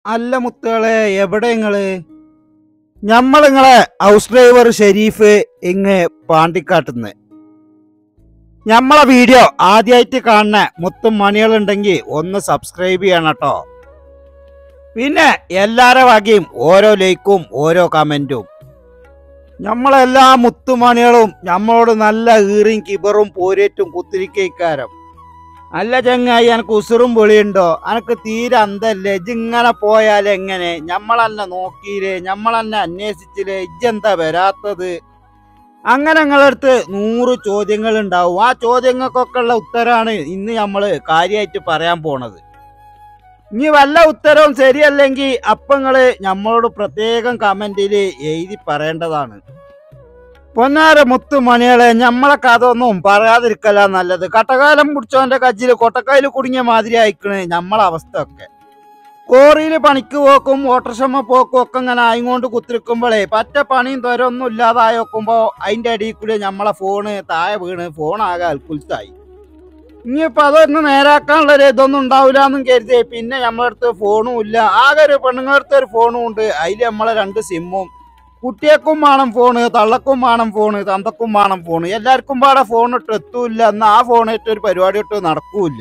അല്ല മുത്തുകളെ എവിടെ നിങ്ങള് ഞമ്മളിങ്ങളെ ഹൗസ് ഡ്രൈവർ ഷെരീഫ് ഇങ്ങ് പാണ്ടിക്കാട്ടുന്ന് ഞമ്മളെ വീഡിയോ ആദ്യമായിട്ട് കാണുന്ന മുത്തും മണികളുണ്ടെങ്കിൽ ഒന്ന് സബ്സ്ക്രൈബ് ചെയ്യണം കേട്ടോ പിന്നെ എല്ലാരെ വകയും ഓരോ ലൈക്കും ഓരോ കമന്റും നമ്മളെല്ലാ മുത്തുമണികളും നമ്മളോട് നല്ല ഈറിയും കിബറും പോരേറ്റും കുത്തിരിക്കാരം അല്ല ചങ്ങായി എനക്ക് ഉസുറും പൊളിയുണ്ടോ എനക്ക് തീരെ അന്തല്ലേ ഇജിങ്ങനെ പോയാൽ എങ്ങനെ ഞമ്മളന്നെ നോക്കിയില്ലേ ഞമ്മളന്നെ അന്വേഷിച്ചില്ലേ ഇജ്ജെന്താ വരാത്തത് അങ്ങനെ ഞങ്ങളടുത്ത് നൂറ് ചോദ്യങ്ങൾ ഉണ്ടാവും ആ ചോദ്യങ്ങൾക്കൊക്കെ ഉള്ള ഉത്തരാണ് ഇന്ന് നമ്മള് കാര്യമായിട്ട് പറയാൻ പോണത് ഇനി വല്ല ഉത്തരവും ശരിയല്ലെങ്കിൽ അപ്പങ്ങള് നമ്മളോട് പ്രത്യേകം കമന്റിൽ എഴുതി പറയേണ്ടതാണ് പൊന്നാര മുത്തുമണികളെ ഞമ്മളെ കഥ ഒന്നും പറയാതിരിക്കല നല്ലത് കട്ടകാലം പിടിച്ചോന്റെ കജ്ജില് കൊട്ടക്കായിൽ കുടുങ്ങിയ മാതിരി അയക്കണ് ഞമ്മളെ അവസ്ഥ ഒക്കെ കോറിയിൽ പണിക്ക് പോക്കും ഓട്ടർഷമ്മ പോക്കും ഒക്കെ ഇങ്ങനെ ആയിക്കൊണ്ട് കുത്തിരിക്കുമ്പോഴേ പറ്റ പണിയും തൊരൊന്നും ഇല്ലാതായി നോക്കുമ്പോ അതിന്റെ അടിയിൽ കൂടി ഞമ്മളെ ഫോണ് താഴെ വീണ് ഫോണാകെ അൽക്കുലത്തായി ഇനിയിപ്പോ അതൊന്ന് നേരാക്കാനുള്ള ഒരു ഇതൊന്നും ഉണ്ടാവില്ല എന്നും കരുതി പിന്നെ നമ്മളടുത്ത് ഫോണും ഇല്ല ആകെ ഒരു പെണ്ണുങ്ങളടുത്ത് ഒരു ഫോണും ഉണ്ട് അതിൽ നമ്മളെ രണ്ട് സിമ്മും കുട്ടിയക്കും വേണം ഫോണ് തള്ളക്കും വേണം ഫോണ് തന്തക്കും വേണം ഫോണ് എല്ലാവർക്കും പാടെ ഫോൺ ഇട്ട് എത്തൂല്ല എന്നാ ആ ഫോൺ ഇട്ട് ഒരു പരിപാടി ഇട്ട് നടക്കൂല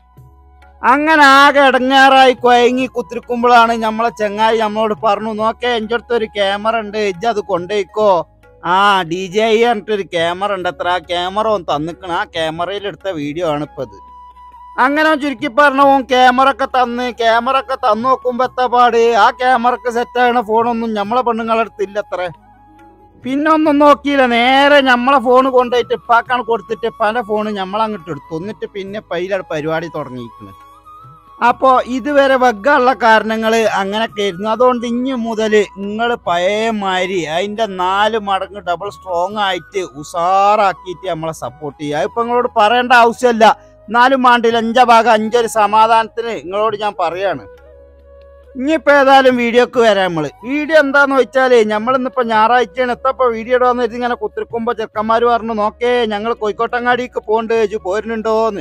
അങ്ങനെ ആകെ ഇടങ്ങാറായി കുഴങ്ങി കുത്തിരിക്കുമ്പോഴാണ് നമ്മളെ ചെങ്ങായി നമ്മളോട് പറഞ്ഞു നോക്കേ എൻ്റെ അടുത്ത് ഒരു ക്യാമറ ഉണ്ട് ഇജ്ജ് അത് കൊണ്ടുപോയിക്കോ ആ ഡി ജെ ഐ പറഞ്ഞിട്ടൊരു ക്യാമറ ഉണ്ട് അത്ര ആ ക്യാമറ ഒന്ന് തന്നിക്കണ ആ ക്യാമറയിൽ എടുത്ത വീഡിയോ ആണ് ഇപ്പൊ ഇത് അങ്ങനെ ചുരുക്കി പറഞ്ഞ ഓൻ ക്യാമറ ഒക്കെ തന്ന് ക്യാമറ ഒക്കെ തന്നു നോക്കുമ്പോ എത്താ പാട് ആ ക്യാമറക്ക് സെറ്റ് ആകണ ഫോണൊന്നും നമ്മളെ പെണ്ണുങ്ങളെ അടുത്തില്ല അത്ര പിന്നെ ഒന്നും നോക്കിയില്ല നേരെ നമ്മളെ ഫോൺ കൊണ്ടുപോയിട്ട് ഇപ്പാക്കാണ് കൊടുത്തിട്ട് പല ഫോണ് നമ്മളങ്ങോട്ട് എടുത്തു എന്നിട്ട് പിന്നെ പൈലാണ് പരിപാടി തുടങ്ങിയിരിക്കുന്നത് അപ്പോൾ ഇതുവരെ വഗ്ഗുള്ള കാരണങ്ങൾ അങ്ങനെയൊക്കെ ആയിരുന്നു അതുകൊണ്ട് ഇനി മുതൽ നിങ്ങൾ പഴയ മാതിരി അതിൻ്റെ നാല് മടങ്ങ് ഡബിൾ സ്ട്രോങ് ആയിട്ട് ഉഷാറാക്കിയിട്ട് നമ്മളെ സപ്പോർട്ട് ചെയ്യുക ഇപ്പം നിങ്ങളോട് പറയേണ്ട ആവശ്യമില്ല നാലും മാണ്ടിൽ അഞ്ചാ ഭാഗം അഞ്ചൊരു സമാധാനത്തിന് നിങ്ങളോട് ഞാൻ പറയാണ് ഇനിയിപ്പോൾ ഏതായാലും വീഡിയോക്ക് വരാം നമ്മൾ വീഡിയോ എന്താന്ന് വെച്ചാല് നമ്മളിന്നിപ്പോൾ ഞായറാഴ്ചയാണ് എത്തപ്പോ വീഡിയോ ഇടാന്ന് വെച്ച് ഇങ്ങനെ കുത്തിരിക്കുമ്പോൾ ചെറുക്കന്മാർ പറഞ്ഞു നോക്കേ ഞങ്ങൾ കോഴിക്കോട്ടങ്ങാടിക്ക് പോണ്ട് ഇജ് പോരുന്നുണ്ടോന്ന്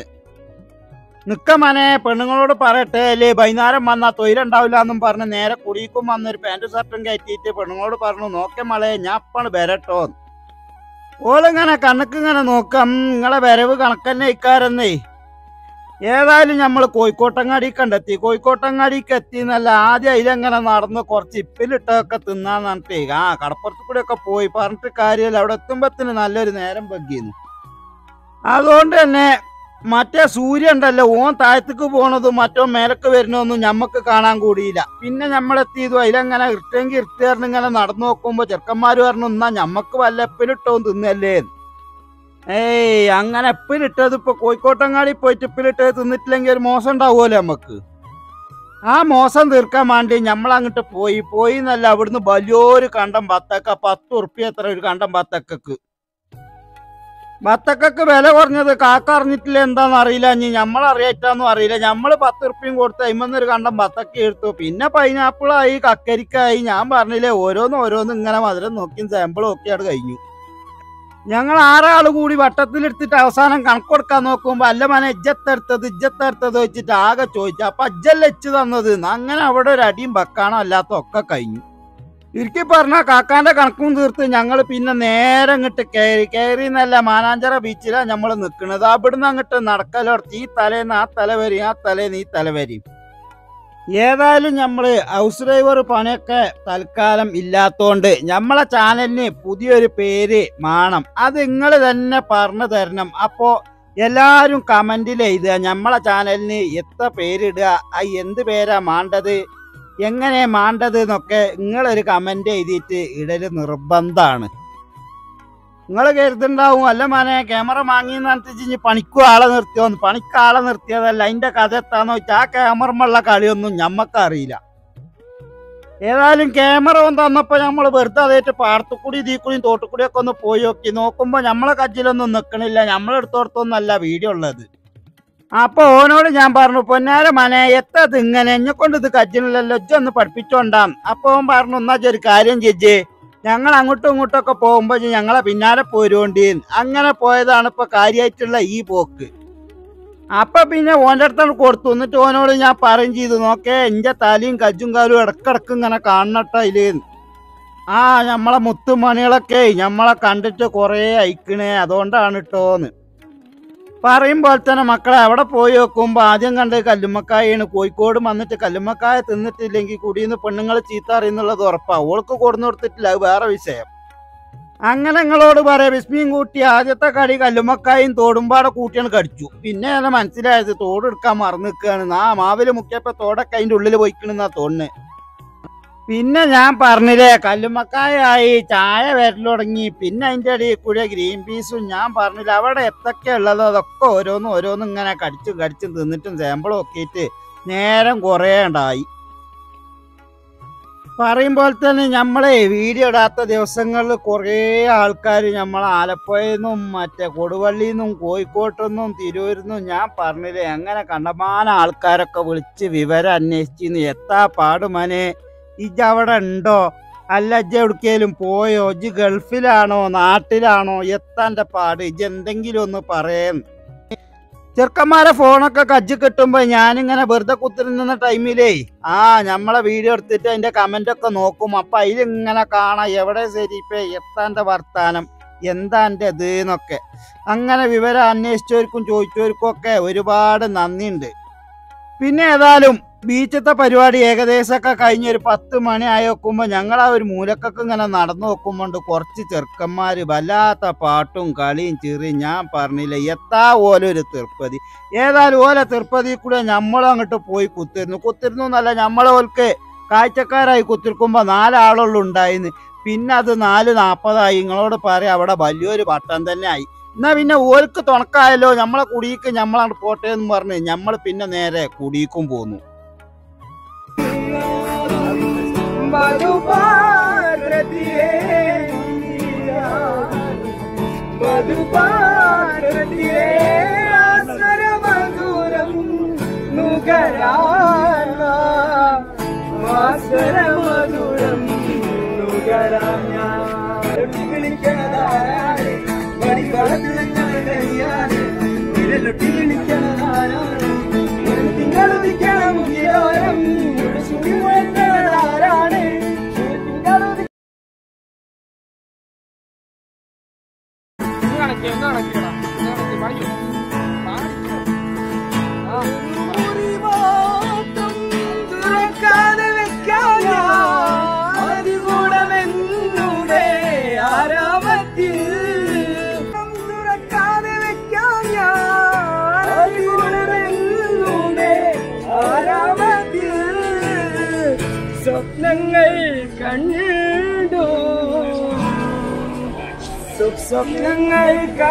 നിക്ക മനെ പെണ്ണുങ്ങളോട് പറയട്ടെ അല്ലേ വൈകുന്നേരം വന്നാ തൊഴിലുണ്ടാവില്ല എന്നും പറഞ്ഞ് നേരെ കുടിക്കും വന്നൊരു പാൻറ്റും ഷർട്ടും കയറ്റിയിട്ട് പെണ്ണുങ്ങളോട് പറഞ്ഞു നോക്കേ മളെ ഞാൻ അപ്പാണ് വരട്ടോ ഓളിങ്ങനെ കണക്ക് ഇങ്ങനെ നോക്കാം നിങ്ങളെ വരവ് കണക്കന്നെ ഇക്കാരെന്നേ ഏതായാലും നമ്മൾ കോഴിക്കോട്ടങ്ങാടി കണ്ടെത്തി കോഴിക്കോട്ടങ്ങാടിക്ക് എത്തി എന്നല്ല ആദ്യം അതിലെങ്ങനെ നടന്ന് കുറച്ച് ഇപ്പിലിട്ടൊക്കെ തിന്നാന്ന് പറഞ്ഞിട്ടേ ആ കടപ്പുറത്ത് കൂടെ ഒക്കെ പോയി പറഞ്ഞിട്ട് കാര്യമില്ല അവിടെ എത്തുമ്പത്തിന് നല്ലൊരു നേരം ബഗ്ഗിന്നു അതുകൊണ്ട് തന്നെ മറ്റേ സൂര്യ ഉണ്ടല്ലോ ഓൻ താഴത്തേക്ക് പോണതും മറ്റോ മേലക്ക് വരുന്നതൊന്നും ഞമ്മക്ക് കാണാൻ കൂടിയില്ല പിന്നെ നമ്മളെത്തിയതും അതിലെങ്ങനെ ഇർട്ടെങ്കിൽ ഇർട്ടേറിന് ഇങ്ങനെ നടന്നു നോക്കുമ്പോ ചെറുക്കന്മാര് പറഞ്ഞു എന്നാ ഞമ്മക്ക് വല്ല എപ്പിലിട്ടോ തിന്നല്ലേ ഏയ് അങ്ങനെ എപ്പിലിട്ടത് ഇപ്പൊ കോഴിക്കോട്ടങ്ങാടി പോയിട്ട് എപ്പിലിട്ടത് തിന്നിട്ടില്ലെങ്കിൽ ഒരു മോശം ഉണ്ടാവുമല്ലോ നമുക്ക് ആ മോശം തീർക്കാൻ വേണ്ടി നമ്മളങ്ങോട്ട് പോയി പോയി എന്നല്ല അവിടുന്ന് വലിയൊരു കണ്ടം ബത്തക്ക പത്ത് ഉറുപ്പ്യ എത്ര ഒരു കണ്ടം ബത്തക്കക്ക് ബത്തക്കക്ക് വില കുറഞ്ഞത് കാക്ക അറിഞ്ഞിട്ടില്ല എന്താന്ന് അറിയില്ല ഇനി നമ്മൾ അറിയാറ്റാന്നും അറിയില്ല നമ്മൾ പത്ത് ഉറുപ്പ്യം കൊടുത്ത് അയിമെന്നൊരു കണ്ടം ബത്തക്ക എടുത്തു പിന്നെ പൈനാപ്പിളായി കക്കരിക്കായി ഞാൻ പറഞ്ഞില്ലേ ഓരോന്ന് ഓരോന്ന് ഇങ്ങനെ മധുരം നോക്കിയും സാമ്പിൾ നോക്കിയാണ് കഴിഞ്ഞു ഞങ്ങൾ ആറാള് കൂടി വട്ടത്തിലെടുത്തിട്ട് അവസാനം കണക്ക് കൊടുക്കാൻ നോക്കുമ്പോ അല്ല മനെ ഇജ്ജത്തെടുത്തത് ഇജ്ജത്തെടുത്തത് വെച്ചിട്ട് ആകെ ചോദിച്ചു അപ്പൊ അജ്ജല്ല എച്ച് തന്നത് ന്ന്. അങ്ങനെ അവിടെ ഒരു അടിയും ബക്കാണോ അല്ലാത്ത ഒക്കെ കഴിഞ്ഞു ഇരിക്കി പറഞ്ഞ കാക്കാന്റെ കണക്കും തീർത്ത് ഞങ്ങൾ പിന്നെ നേരെ അങ്ങോട്ട് കയറി കയറി എന്നല്ല മാനാഞ്ചിറ ബീച്ചിലാണ് നമ്മൾ നിൽക്കുന്നത് അവിടുന്ന് അങ്ങോട്ട് നടക്കലോർത്ത് ഈ തലേന്ന് ആ തല വരും ആ തലേന്ന് ഈ തല വരും ഏതായാലും നമ്മള് ഹൗസ് ഡ്രൈവർ പണിയൊക്കെ തൽക്കാലം ഇല്ലാത്തോണ്ട് നമ്മളെ ചാനലിന് പുതിയൊരു പേര് മാണം അത് നിങ്ങൾ തന്നെ പറഞ്ഞു തരണം അപ്പോ എല്ലാരും കമന്റിൽ എഴുതുക നമ്മളെ ചാനലിന് എത്ര പേരിടുക ആ എന്ത് പേരാ മാണ്ടത് എങ്ങനെ മാണ്ടത് എന്നൊക്കെ നിങ്ങളൊരു കമന്റ് എഴുതിയിട്ട് ഇടല് നിർബന്ധമാണ് നിങ്ങൾ കരുതുണ്ടാവും അല്ല മാനെ ക്യാമറ വാങ്ങിയെന്ന് പറഞ്ഞിട്ട് ഇനി പണിക്കും ആളെ നിർത്തിയോന്ന് പണിക്ക് ആളെ നിർത്തിയതല്ല അതിന്റെ കഥ എത്താന്ന് വെച്ചാൽ ആ ക്യാമറമുള്ള കളിയൊന്നും ഞമ്മക്ക് അറിയില്ല ഏതായാലും ക്യാമറ ഒന്ന് തന്നപ്പോ നമ്മൾ വെറുതെ അതേറ്റ് പാടത്തുകൂടി ഇതിൽ കൂടി തോട്ടുകൂടി ഒക്കെ ഒന്ന് പോയി നോക്കി നോക്കുമ്പോ നമ്മളെ കജ്ജിലൊന്നും നിക്കണില്ല നമ്മളെടുത്തോടത്തൊന്നല്ല വീഡിയോ ഉള്ളത് അപ്പൊ ഓനോട് ഞാൻ പറഞ്ഞു പൊന്നാര മനെ എത്തത് ഇങ്ങനെ എന്നെ കൊണ്ട് ഇത് കജ്ജിലല്ലോ ഇജ്ജൊന്ന് പഠിപ്പിച്ചോണ്ടാം അപ്പൊ ഓൻ പറഞ്ഞു എന്നാ ഒരു കാര്യം ചേച്ചി ഞങ്ങൾ അങ്ങോട്ടും ഇങ്ങോട്ടും ഒക്കെ പോകുമ്പോ ഇജ്ജ് ഞങ്ങളെ പിന്നാലെ പോരുകൊണ്ടി അങ്ങനെ പോയതാണ് ഇപ്പൊ കാര്യമായിട്ടുള്ള ഈ പോക്ക് അപ്പൊ പിന്നെ ഓൻ്റെ അടുത്താണ് കൊടുത്തു എന്നിട്ട് ഓനോട് ഞാൻ പറയും ചെയ്തു നോക്കേ എന്റെ തലയും കജ്ജും കാലും ഇടക്കിടക്ക് ഇങ്ങനെ കാണണട്ടോ അതില് ആ നമ്മളെ മുത്തുമണികളൊക്കെ നമ്മളെ കണ്ടിട്ട് കുറേ അയക്കണേ അതുകൊണ്ടാണ് ഇട്ടോന്ന് പറയുമ്പോൾ തന്നെ മക്കളെ അവിടെ പോയി നോക്കുമ്പോൾ ആദ്യം കണ്ടത് കല്ലുമ്മക്കായാണ് കോഴിക്കോട് വന്നിട്ട് കല്ലുമ്മക്കായ തിന്നിട്ടില്ലെങ്കിൽ കുടിയെന്ന് പെണ്ണുങ്ങൾ ചീത്ത അറിയുന്നുള്ളത് ഉറപ്പാ ഓൾക്ക് കൊടുന്നു കൊടുത്തിട്ടില്ല അത് വേറെ വിഷയം അങ്ങനെ നിങ്ങളോട് പറയാം വിസ്മിയും കൂട്ടി ആദ്യത്തെ കടി കല്ലുമ്മക്കായും തോടുമ്പാടെ കൂട്ടിയാണ് കടിച്ചു പിന്നെ ഞാൻ മനസ്സിലായത് തോടെടുക്കാൻ മറന്നു നിൽക്കുകയാണ് ആ മാവില് മുക്കിയപ്പോ തോടൊക്കെ അതിന്റെ ഉള്ളിൽ പോയിക്കണെന്നാ തോന്നുന്നത് പിന്നെ ഞാൻ പറഞ്ഞില്ലേ കല്ലുമ്മക്കായായി ചായ വരൽ തുടങ്ങി പിന്നെ അതിന്റെ ഇടയിൽ കൂടെ ഗ്രീൻ പീസും ഞാൻ പറഞ്ഞില്ല അവിടെ എത്തൊക്കെ ഉള്ളതോ അതൊക്കെ ഓരോന്നും ഓരോന്നും ഇങ്ങനെ കടിച്ചും കടിച്ചും തിന്നിട്ടും സാമ്പിളും ഒക്കെയിട്ട് നേരം കുറേ ഉണ്ടായി പറയുമ്പോൾ തന്നെ നമ്മളെ വീഡിയോ ഇടാത്ത ദിവസങ്ങളിൽ കുറേ ആൾക്കാർ നമ്മളെ ആലപ്പുഴയിൽ നിന്നും മറ്റേ കൊടുവള്ളിയിൽ നിന്നും കോഴിക്കോട്ടു നിന്നും തിരൂരിൽ നിന്നും ഞാൻ പറഞ്ഞില്ലേ അങ്ങനെ കണ്ടമാന ആൾക്കാരൊക്കെ വിളിച്ച് വിവരം അന്വേഷിച്ചിന്ന് എത്താ പാടുമനെ ഇജ് അവിടെ ഉണ്ടോ അല്ല ഇജ് എവിടേക്കേലും പോയോ ഇജ് ഗൾഫിലാണോ നാട്ടിലാണോ എത്താൻ്റെ പാട് ഇജ് എന്തെങ്കിലും ഒന്ന് പറയാൻ ചെറുക്കന്മാരെ ഫോണൊക്കെ കജ്ജി കിട്ടുമ്പോ ഞാനിങ്ങനെ വെറുതെ കുത്തിരുന്ന ടൈമിലേ ആ നമ്മളെ വീഡിയോ എടുത്തിട്ട് അതിന്റെ കമന്റ് ഒക്കെ നോക്കും അപ്പൊ അതിലിങ്ങനെ കാണാം എവിടെ ശരിപ്പേ എത്താന്റെ വർത്താനം എന്താ എൻ്റെ ഇത് എന്നൊക്കെ അങ്ങനെ വിവരം അന്വേഷിച്ചവർക്കും ചോദിച്ചവർക്കും ഒക്കെ ഒരുപാട് നന്ദിയുണ്ട് പിന്നെ ഏതായാലും ബീച്ചത്തെ പരിപാടി ഏകദേശമൊക്കെ കഴിഞ്ഞ് ഒരു പത്ത് മണി ആയി നോക്കുമ്പോൾ ഞങ്ങൾ ആ ഒരു മൂലക്കൊക്കെ ഇങ്ങനെ നടന്നു നോക്കുമ്പോണ്ട് കുറച്ച് ചെറുക്കന്മാർ വല്ലാത്ത പാട്ടും കളിയും ചിറിയും ഞാൻ പറഞ്ഞില്ല എത്താ ഓല ഒരു തിരുപ്പതി ഏതായാലും ഓല തിരുപ്പതി കൂടെ നമ്മളും അങ്ങോട്ട് പോയി കുത്തിരുന്നു കുത്തിരുന്നു എന്നല്ല നമ്മളെ ഓൽക്ക് കാഴ്ചക്കാരായി കുത്തിരിക്കുമ്പോൾ നാലാളുള്ളൂ ഉണ്ടായിന്ന് പിന്നെ അത് നാല് നാൽപ്പതായി നിങ്ങളോട് പറയാം അവിടെ വലിയൊരു പട്ടം തന്നെ ആയി എന്നാ പിന്നെ ഓൽക്ക് തുണക്കായല്ലോ നമ്മളെ കുടിക്ക് നമ്മളാണ് പോട്ടെ എന്ന് പറഞ്ഞ് നമ്മൾ പിന്നെ നേരെ കുടിക്കും പോന്നു മധുപാരതിയേ മധുപാരതിയേ ആസരമധുരം നുകരാന ആസരമധുരം നുകരാന ിക്കണതാരാണ് വടികളത്തിൽ കഴിയാണ് വിരലൊട്ടി വിളിക്കണതാരാണ് നിങ്ങൾ വിളിക്കണം ഈരോരം സുഖി മുഴക്കണതാരാണ് നിങ്ങൾ തുറക്കാതെ വെക്കാൻ അതികൂടമെന്നുടെ ആരാമത്തിൽ തുറക്കാതെ വെക്കാൻ അതികൂടമെന്നുടെ ആരാമത്തിൽ സ്വപ്നങ്ങൾ കണ്ടു സ്വപ്നങ്ങൾ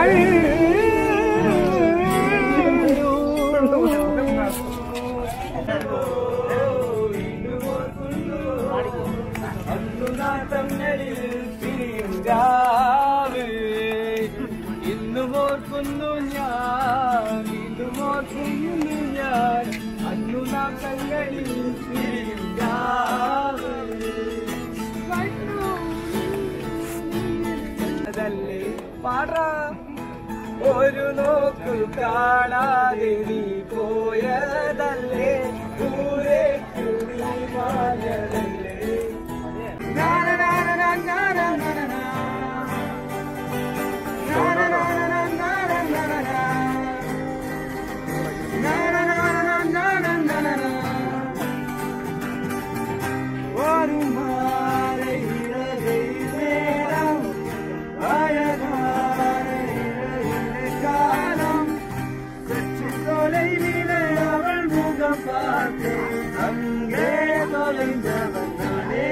ഇന്നും ഓർക്കുന്നു ഞാൻ ഇന്നും ഓർക്കുന്നു ഞാൻ അന്നു നാട്ടങ്ങളിൽ അതല്ലേ പാട ഒരു നോക്കു കാണാതെ നീ പോയതല്ലേ ഊരെ നീ മാഞ്ഞതല്ലേ നാന നാന നാന നാന നാന നാന. നാന നാന നാന നാന നാന നാന. നാന നാന നാന നാന നാന. ഒരു മാറയിലെ നേരം அழகான இளைய காலம் சற்று தொலைவிலே அவள் முகம் பார்த்து அங்கே தொலைந்தவன் நானே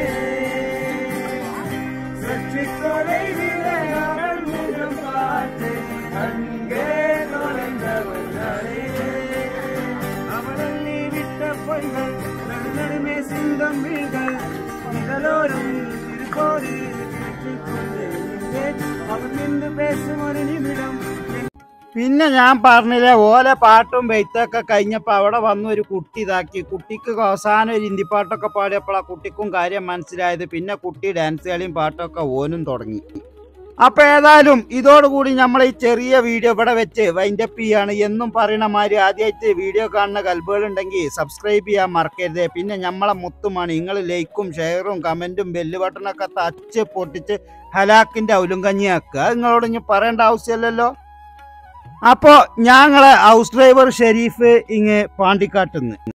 சற்று தொலைவிலே அவள் முகம் பார்த்து அங்கே தொலைந்தவன் நானே அவளல்லி விட்ட பொய்கள் நடுநடுமே சிந்தம் வீழ்கள் இதழோரும் திருக்கோடி അവൻ നിന്ന് പേസും ഒരു നിമിடம் പിന്നെ ഞാൻ പറഞ്ഞില്ലേ ഓല പാട്ടും ബെയ്ത്തൊക്കെ കഴിഞ്ഞപ്പോ അവിടെ വന്ന് ഒരു കുട്ടി ഇതാക്കി കുട്ടിക്ക് അവസാനം ഒരു ഹിന്ദി പാട്ടൊക്കെ പാടിയപ്പോൾ ആ കുട്ടിക്കും കാര്യം മനസ്സിലായത് പിന്നെ കുട്ടി ഡാൻസ് കളിയും പാട്ടൊക്കെ ഓനും തുടങ്ങി അപ്പൊ ഏതായാലും ഇതോടുകൂടി നമ്മൾ ഈ ചെറിയ വീഡിയോ ഇവിടെ വെച്ച് വൈൻഡപ്പ് ചെയ്യാണ് എന്നും പറയണ മാതിരി ആദ്യമായിട്ട് വീഡിയോ കാണുന്ന കൽബുകൾ ഉണ്ടെങ്കിൽ സബ്സ്ക്രൈബ് ചെയ്യാൻ മറക്കരുത് പിന്നെ നമ്മളെ മുത്തുമാണ് നിങ്ങൾ ലൈക്കും ഷെയറും കമന്റും ബെല്ല് ബട്ടണൊക്കെ തച്ച് പൊട്ടിച്ച് ഹലാക്കിന്റെ ഔലും കഞ്ഞിയാക്കുക അത് നിങ്ങളോട് ഇനി പറയേണ്ട ആവശ്യമില്ലല്ലോ അപ്പോൾ ഞങ്ങളെ ഹൗസ് ഡ്രൈവർ ഷെരീഫ് ഇങ്ങ് പാണ്ടിക്കാട്ടുന്ന്